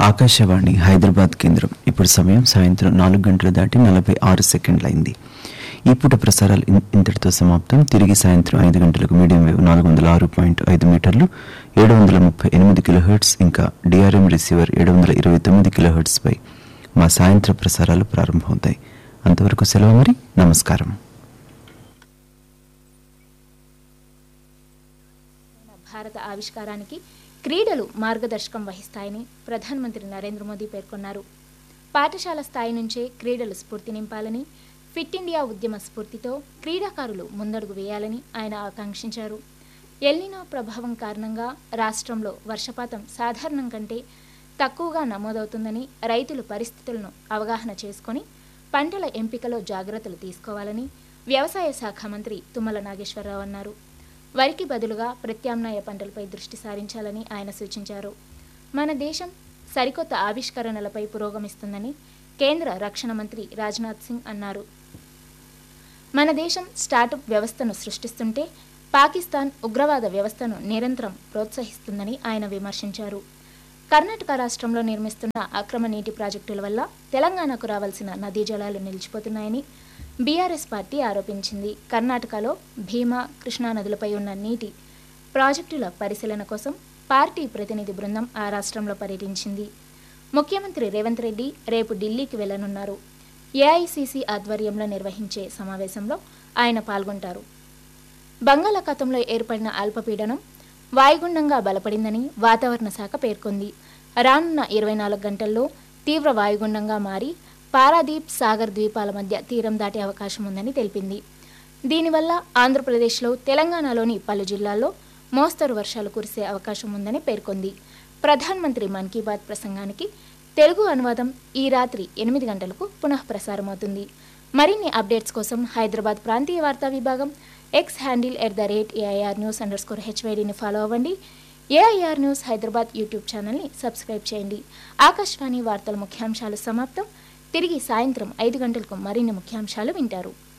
ఆకాశవాణి హైదరాబాద్ కేంద్రం ఇప్పుడు సమయం సాయంత్రం నాలుగు గంటలు దాటి నలభై ఆరు సెకండ్లైంది ఈ పూట ప్రసారాలు ఇన్- ఇంతటితో సమాప్తం తిరిగి సాయంత్రం ఐదు గంటలకు మీడియం వేవ్ నాలుగు వందల ఆరు పాయింట్ ఐదు మీటర్లు ఏడు వందల ముప్పై ఎనిమిది కిలోహెర్ట్స్ ఇంకా డిఆర్ఎం రిసీవర్ ఏడు వందల ఇరవై తొమ్మిది కిలోహెర్ట్స్ పై మా సాయంత్ర ప్రసారాలు ప్రారంభమవుతాయి అంతవరకు సెలవు మరి నమస్కారం భారత ఆవిష్కారానికి క్రీడలు మార్గదర్శకం వహిస్తాయని ప్రధానమంత్రి నరేంద్ర మోదీ పేర్కొన్నారు పాఠశాల స్థాయి నుంచే క్రీడలు స్ఫూర్తి నింపాలని ఫిట్ ఇండియా ఉద్యమ స్ఫూర్తితో క్రీడాకారులు ముందడుగు వేయాలని ఆయన ఆకాంక్షించారు ఎల్నినో ప్రభావం కారణంగా రాష్ట్రంలో వర్షపాతం సాధారణం కంటే తక్కువగా నమోదవుతుందని రైతులు పరిస్థితులను అవగాహన చేసుకొని పంటల ఎంపికలో జాగ్రత్తలు తీసుకోవాలని వ్యవసాయ శాఖ మంత్రి తుమ్మల నాగేశ్వరరావు అన్నారు వరికి బదులుగా ప్రత్యామ్నాయ పంటలపై దృష్టి సారించాలని ఆయన సూచించారు మన దేశం సరికొత్త ఆవిష్కరణలపై పురోగమిస్తుందని కేంద్ర రక్షణ మంత్రి రాజ్నాథ్ సింగ్ అన్నారు మన దేశం స్టార్టప్ వ్యవస్థను సృష్టిస్తుంటే పాకిస్తాన్ ఉగ్రవాద వ్యవస్థను నిరంతరం ప్రోత్సహిస్తుందని ఆయన విమర్శించారు కర్ణాటక రాష్ట్రంలో నిర్మిస్తున్న అక్రమ నీటి ప్రాజెక్టుల వల్ల తెలంగాణకు రావాల్సిన నదీ జలాలు నిలిచిపోతున్నాయని బీఆర్ఎస్ పార్టీ ఆరోపించింది కర్ణాటకలో భీమా కృష్ణా నదులపై ఉన్న నీటి ప్రాజెక్టుల పరిశీలన కోసం పార్టీ ప్రతినిధి బృందం ఆ రాష్ట్రంలో పర్యటించింది ముఖ్యమంత్రి రేవంత్ రెడ్డి రేపు ఢిల్లీకి వెళ్లనున్నారు ఏఐసిసి ఆధ్వర్యంలో నిర్వహించే సమావేశంలో ఆయన పాల్గొంటారు బంగాళాఖాతంలో ఏర్పడిన అల్పపీడనం వాయుగుండంగా బలపడిందని వాతావరణ శాఖ పేర్కొంది రానున్న ఇరవై నాలుగు గంటల్లో తీవ్ర వాయుగుండంగా మారి పారాదీప్ సాగర్ ద్వీపాల మధ్య తీరం దాటే అవకాశం ఉందని తెలిపింది దీనివల్ల ఆంధ్రప్రదేశ్లో తెలంగాణలోని పలు జిల్లాల్లో మోస్తరు వర్షాలు కురిసే అవకాశం ఉందని పేర్కొంది ప్రధానమంత్రి మన్ కీ బాత్ ప్రసంగానికి తెలుగు అనువాదం ఈ రాత్రి ఎనిమిది గంటలకు పునః ప్రసారమవుతుంది మరిన్ని అప్డేట్స్ కోసం హైదరాబాద్ ప్రాంతీయ వార్తా విభాగం X handle at the rate AIR news underscore స్కోర్ హెచ్వైడీని ఫాలో అవ్వండి ఏఐఆర్ న్యూస్ హైదరాబాద్ యూట్యూబ్ ఛానల్ని సబ్స్క్రైబ్ చేయండి ఆకాశవాణి వార్తల ముఖ్యాంశాలు సమాప్తం తిరిగి సాయంత్రం ఐదు గంటలకు మరిన్ని ముఖ్యాంశాలు వింటారు